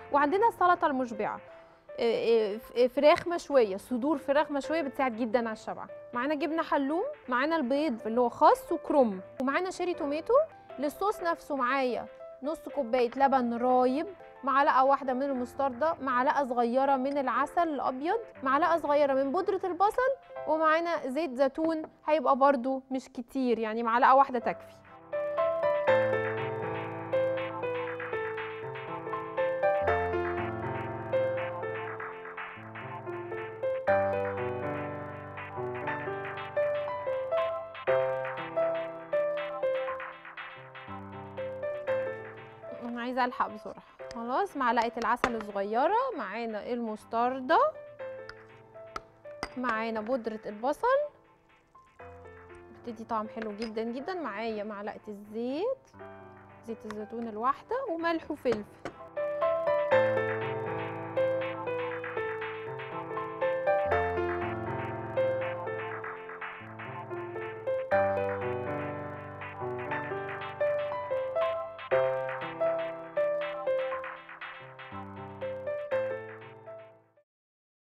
وعندنا السلطه المشبعه آه، آه، فراخ مشويه صدور فراخ مشويه بتساعد جدا على الشبع معانا جبنه حلوم معانا البيض اللي هو خس وكرنب ومعانا شيري توميتو للصوص نفسه معايا نص كوبايه لبن رايب معلقه واحده من المستردة معلقه صغيره من العسل الابيض معلقه صغيره من بودره البصل ومعانا زيت زيتون هيبقى برضو مش كتير يعني معلقه واحده تكفي انا عايزه الحق بسرعه خلاص معلقه العسل الصغيره معانا المستردة معانا بودره البصل بتدي طعم حلو جدا جدا معايا معلقه الزيت زيت الزيتون الواحده وملح وفلفل